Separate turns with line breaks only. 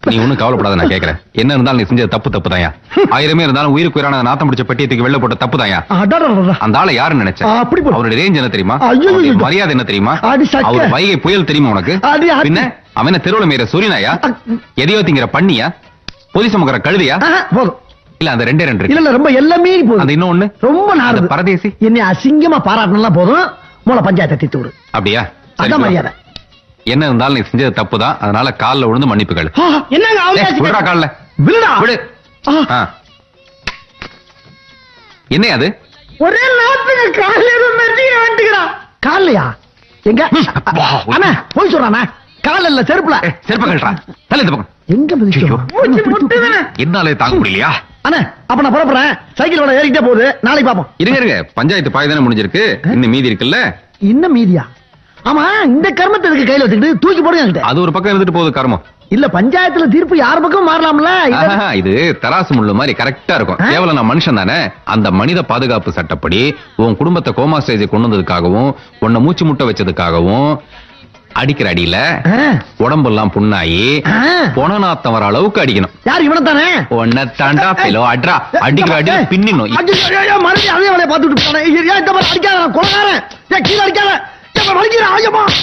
நீ ஒண்ணும் கவலைப்படாத நான் கேக்குறேன் என்ன இருந்தாலும் நீ செஞ்சது தப்பு தப்பு தாயா ஆயிரமே இருந்தாலும் உயிருக்கு உயிரான நாத்தம் பிடிச்ச பெட்டியத்துக்கு வெளில போட்ட தப்பு தாயா
அடடடடா.
அந்த ஆளை யாருன்னு நினைச்சேன்
ஆ, அப்படி போடு.
அவருடைய ரேஞ்ச் என்ன தெரியுமா
ஐயோ,
அவருடைய
ஐயோ.
மரியாதை என்ன தெரியுமா
அடி சக்க.
அவர் வைகை புயல் தெரியுமா உனக்கு
அடி, அடி.
பின்ன அவன் என்ன தெருவுல மேற சூரியனாயா எதையோ திங்கிற பண்ணியா பொதி சுமக்கிற கழுதியா
ஆஹா, போதும்
இல்ல அந்த ரெண்டே ரெண்டு
இல்ல
இருக்கு
இல்ல ரொம்ப எல்லாமே
அந்த
போதும்
இன்னொன்னு
ரொம்ப
அந்த
நாடு
பரதேசி
என்னை அசிங்கமா பாராட்டினா போதும் மூல பஞ்சாயத்தை தீர்த்து விடு
அப்படியா சரி,
அதான்
வா.
மரியாதை
என்ன இருந்தாலும் நீ செஞ்சது தப்பு தான் அதனால கால்ல விழுந்து மன்னிப்பு கேளு
ஆ, என்னங்க
ஏய்,
அவகாசம்
விடுடா கால்ல
விடுடா
விடு
ஆ,
ஆ. என்ன அது
ஒரே நாட்டுக்கு காலையில மெட்டிய வந்துக்கிறா காலையா எங்க
அப்பா.
அண்ணா போய் சொல்றானா கால இல்ல செருப்புல
ஏய், செருப்ப கழட்டா தலை இந்த பக்கம்
எங்க மிதிச்சோம்?
ஐயோ. என்னாலே தாங்க முடியலையா
அண்ணா அப்ப நான் புறப்படுறேன் சைக்கிள் வேலை ஏறிக்கிட்டே போகுது நாளைக்கு பாப்போம்
இருங்க இருங்க பஞ்சாயத்து பாய் தானே முடிஞ்சிருக்கு இன்னும் மீதி இருக்குல்ல
இன்னும் மீதியா ஆமா இந்த கர்மத்தை இதுக்கு கையில வச்சுக்கிட்டு தூக்கி போடுங்க என்கிட்ட.
அது ஒரு பக்கம் இருந்துட்டு போகுது கர்மம்
இல்ல பஞ்சாயத்துல தீர்ப்பு யார் பக்கம் மாறலாம்ல இத-
ஆஹா, இது தராசு முள்ளு மாதிரி கரெக்டா இருக்கும்
ஆ?
கேவலம் நான் மனுஷன் தானே அந்த மனித பாதுகாப்பு சட்டப்படி உன் குடும்பத்தை கோமா ஸ்டேஜ் கொண்டு வந்ததுக்காகவும் உன்னை மூச்சு முட்டை வச்சதுக்காகவும் அடிக்கிற அடியில
ஆ,
உடம்பெல்லாம் புண்ணாயி
ஆ.
பொணநாத்தம் வர அளவுக்கு அடிக்கணும்
யார் இவனை தானே
உன்னை தாண்டா பெலோ அட்ரா அடிக்கிற அடியில பின்னிடணும்
மறுபடியும் அதே வேலையை பார்த்துட்டு போனேன் ஏன் இந்த மாதிரி அடிக்காத நான் கொலகாரன் ஏன் கீழே அடிக்காத ஏன் வலிக்கிறேன் ஐயம்மா